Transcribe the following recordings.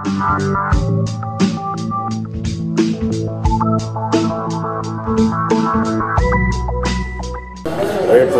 రేపు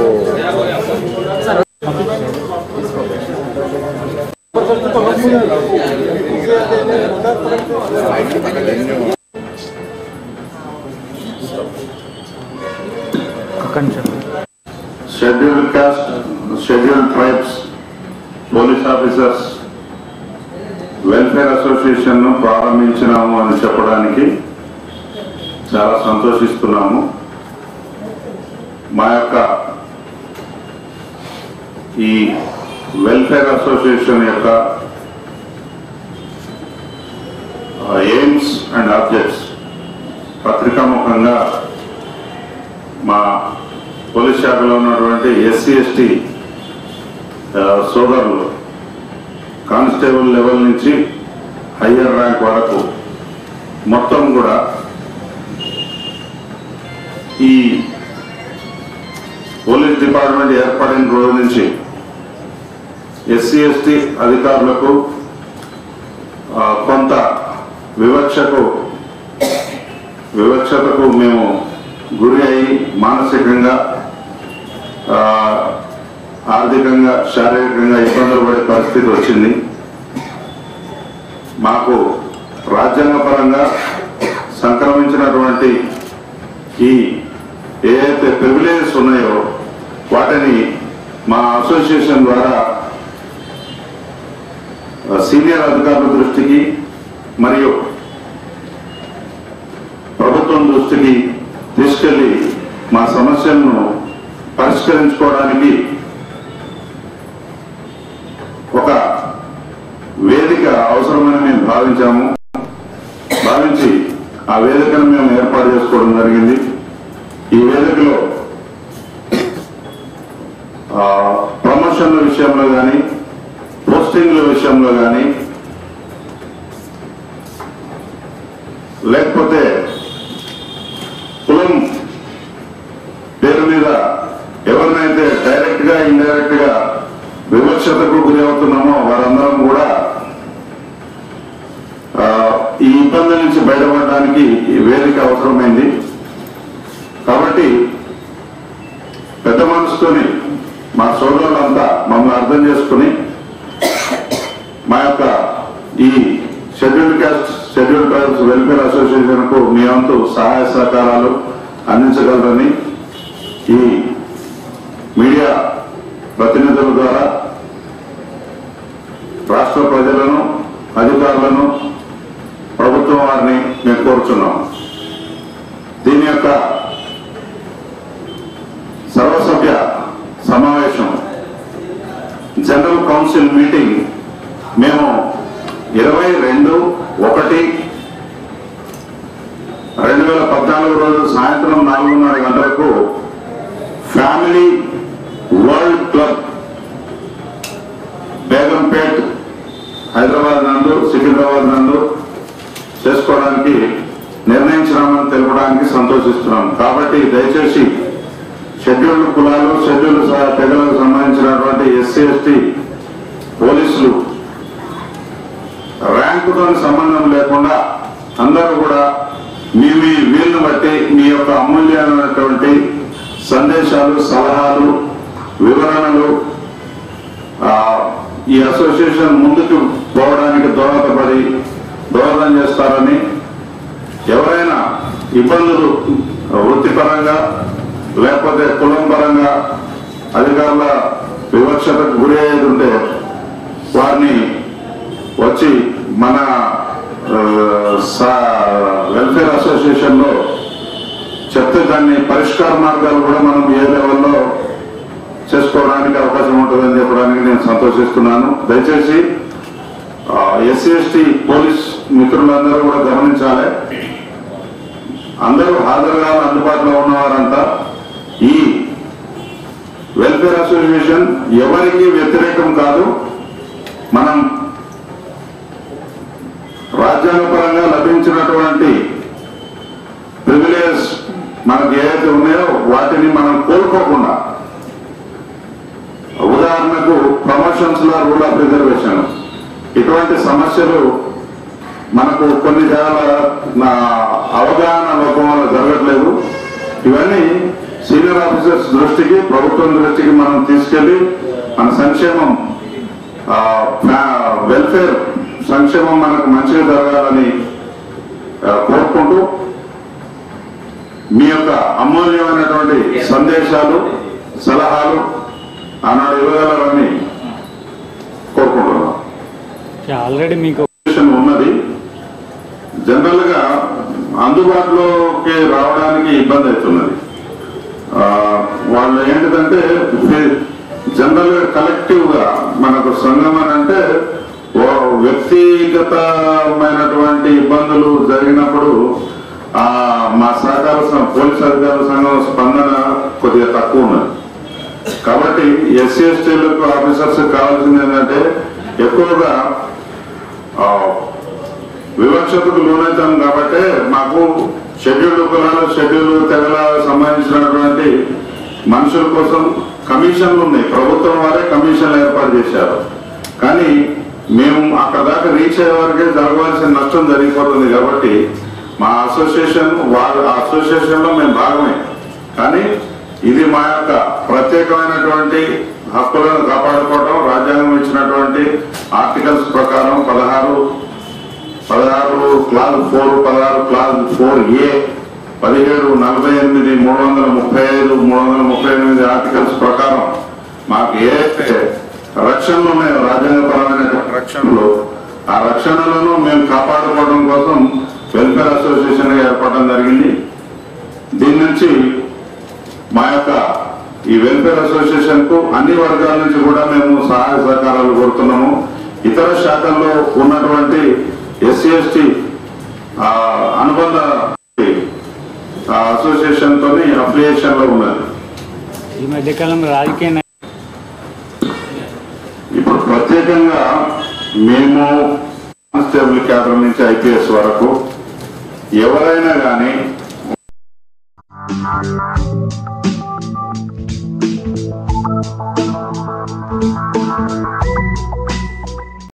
schedule caste schedule tribes police officers welfare association ను ప్రారంభించినాము అని చెప్పడానికి చాలా సంతోషిస్తున్నాము మా యొక్క ఈ వెల్ఫేర్ అసోసియేషన్ యొక్క ఎయిమ్స్ అండ్ ఆబ్జెక్ట్స్ పత్రికాముఖంగా మా పోలీస్ శాఖలో ఉన్నటువంటి ఎస్సీ ఎస్టీ సోదరులు కానిస్టేబుల్ లెవెల్ నుంచి హయ్యర్ ర్యాంక్ వరకు మొత్తం కూడా ఈ పోలీస్ డిపార్ట్మెంట్ ఏర్పడిన రోజు నుంచి ఎస్సీ ఎస్టీ అధికారులకు ఆ, కొంత వివక్షకు వివక్షతకు మేము గురి అయి మానసికంగా ఆ, ఆర్థికంగా శారీరకంగా ఇబ్బందులు పడే పరిస్థితి వచ్చింది మాకు రాజ్యాంగపరంగా సంక్రమించినటువంటి ఈ ఏదైతే ప్రివిలేజెస్ ఉన్నాయో వాటిని మా అసోసియేషన్ ద్వారా ఆ, సీనియర్ అధికారుల దృష్టికి మరియు ప్రభుత్వం దృష్టికి తీసుకెళ్లి మా సమస్యలను పరిష్కరించుకోవడానికి ఒక వేదిక అవసరమని మేము భావించాము భావించి ఆ వేదికను మేము ఏర్పాటు చేసుకోవడం జరిగింది ఈ వేదికలో ఆ, ప్రమోషన్ల విషయంలో కానీ పోస్టింగ్ల విషయంలో కానీ లేకపోతే కులం పేరు మీద ఎవరినైతే డైరెక్ట్ గా ఇండైరెక్ట్ గా వివక్షతకు గురి అవుతున్నామో వారందరం కూడా ఆ, ఈ ఇబ్బంది నుంచి బయటపడడానికి ఈ వేదిక అవసరమైంది కాబట్టి పెద్ద మనసుతోని మా సోదరులంతా మమ్మల్ని అర్థం చేసుకుని మా యొక్క ఈ schedule caste schedule tribes welfare association కు మీ వంతు సహాయ సహకారాలు అందించగలరని ఈ మీడియా ప్రతినిధుల ద్వారా రాష్ట్ర ప్రజలను అధికారులను ప్రభుత్వం వారిని మేము కోరుచున్నాం దీని యొక్క సర్వసభ్య సమావేశం జనరల్ కౌన్సిల్ మీటింగ్ మేము ఇరవై రెండు ఒకటి రెండు వేల పద్నాలుగు రోజు సాయంత్రం నాలుగున్నర గంటలకు family world club Begumpet Hyderabad నందు సికింద్రాబాద్ నందు చేసుకోవడానికి నిర్ణయించినామని తెలపడానికి సంతోషిస్తున్నాం కాబట్టి దయచేసి షెడ్యూల్డ్ కులాలు షెడ్యూల్డ్ స- తెగలకు సంబంధించినటువంటి ఎస్సీ ఎస్టీ పోలీసులు ర్యాంకుతో సంబంధం లేకుండా అందరూ కూడా మీ మీ వీలును బట్టి మీ యొక్క అమూల్యమైనటువంటి సందేశాలు సలహాలు వివరణలు ఆ, ఈ అసోసియేషన్ ముందుకు పోవడానికి దోహదపడి దోహదం చేస్తారని ఎవరైనా ఇబ్బందులు వృత్తిపరంగా లేకపోతే కులం పరంగా అధికారుల వివక్షతకు గురి అయ్యేది ఉంటే వారిని వచ్చి మన ఆ, సా- వెల్ఫేర్ అసోసియేషన్ లో చెప్తే దాన్ని పరిష్కార మార్గాలు కూడా మనం ఏ లెవెల్లో చేసుకోవడానికి అవకాశం ఉంటుందని చెప్పడానికి నేను సంతోషిస్తున్నాను దయచేసి ఎస్సీ ఎస్టీ పోలీస్ మిత్రులందరూ కూడా గమనించాలి అందరూ హాజరుగా అందుబాటులో ఉన్నవారంతా ఈ వెల్ఫేర్ అసోసియేషన్ ఎవరికి వ్యతిరేకం కాదు మనం రాజ్యాంగపరంగా లభించినటువంటి ప్రివిలేజ్ మనకు ఏవైతే ఉన్నాయో వాటిని మనం కోల్పోకుండా ఉదాహరణకు ప్రమోషన్స్ లో రూల్ ఆఫ్ రిజర్వేషన్ ఇటువంటి సమస్యలు మనకు కొన్ని చాలా నా అవగాహన లోపం వల్ల జరగట్లేదు ఇవన్నీ సీనియర్ ఆఫీసర్స్ దృష్టికి ప్రభుత్వం దృష్టికి మనం తీసుకెళ్లి మన సంక్షేమం ఆ, ఫ్యా- వెల్ఫేర్ సంక్షేమం మనకు మంచిగా జరగాలని ఆ, కోరుకుంటూ మీ యొక్క అమూల్యమైనటువంటి సందేశాలు సలహాలు ఆనాడు ఇవ్వగలరని కోరుకుంటున్నాం ఆల్రెడీ మీకు పొజిషన్ ఉన్నది జనరల్ గా అందుబాటులోకి రావడానికి ఇబ్బంది అవుతున్నది ఆ, వాళ్ళు ఏంటిదంటే జనరల్ గా కలెక్టివ్ గా మనకు సంఘం అని అంటే ఓ వ్యక్తిగతమైనటువంటి ఇబ్బందులు జరిగినప్పుడు ఆ మా సహకార సం- పోలీస్ అధికారుల సంఘం స్పందన కొద్దిగా తక్కువ ఉన్నది కాబట్టి ఎస్సీ ఎస్టీలకు ఆఫీసర్స్ కావాల్సింది ఏంటంటే ఎక్కువగా ఆ, వివక్షతకు లోనవుతాం కాబట్టి మాకు షెడ్యూల్డ్ కులాలు షెడ్యూల్డ్ తెగల సంబంధించినటువంటి మనుషుల కోసం కమిషన్లు ఉన్నాయి ప్రభుత్వం వారే కమిషన్లు ఏర్పాటు చేశారు కానీ మేము అక్కడ దాకా రీచ్ అయ్యే వరకే జరగవలసిన నష్టం జరిగిపోతుంది కాబట్టి మా అసోసియేషన్ వాళ్ళ అసోసియేషన్ లో మేము భాగమే కానీ ఇది మా యొక్క ప్రత్యేకమైనటువంటి హక్కులను కాపాడుకోవడం రాజ్యాంగం ఇచ్చినటువంటి ఆర్టికల్స్ ప్రకారం పదహారు పదహారు క్లాస్ ఫోర్ పదహారు క్లాస్ ఫోర్ ఏ పదిహేడు నలభై ఎనిమిది మూడు వందల ముప్పై ఐదు మూడు వందల ముప్పై ఎనిమిది ఆర్టికల్స్ ప్రకారం మాకు ఏ రక్షణలు ఉన్నాయో రాజ్యాంగపరమైనటువంటి రక్షణలు ఆ రక్షణలను మేము కాపాడుకోవడం కోసం వెల్ఫేర్ అసోసియేషన్ ఏర్పడడం జరిగింది దీని నుంచి మా యొక్క ఈ వెల్ఫేర్ అసోసియేషన్ కు అన్ని వర్గాల నుంచి కూడా మేము సహాయ సహకారాలు కోరుతున్నాము ఇతర శాఖల్లో ఉన్నటువంటి ఎస్సీ ఎస్టీ అనుబంధ అసోసియేషన్ తోని అఫిలియేషన్ లో ఉన్నది ఈ మధ్యకాలంలో రాజకీయ నాయ- ఇప్పుడు ప్రత్యేకంగా మేము కానిస్టేబుల్ క్యాడర్ నుంచి ఐపీఎస్ వరకు ఎవరైనా కానీ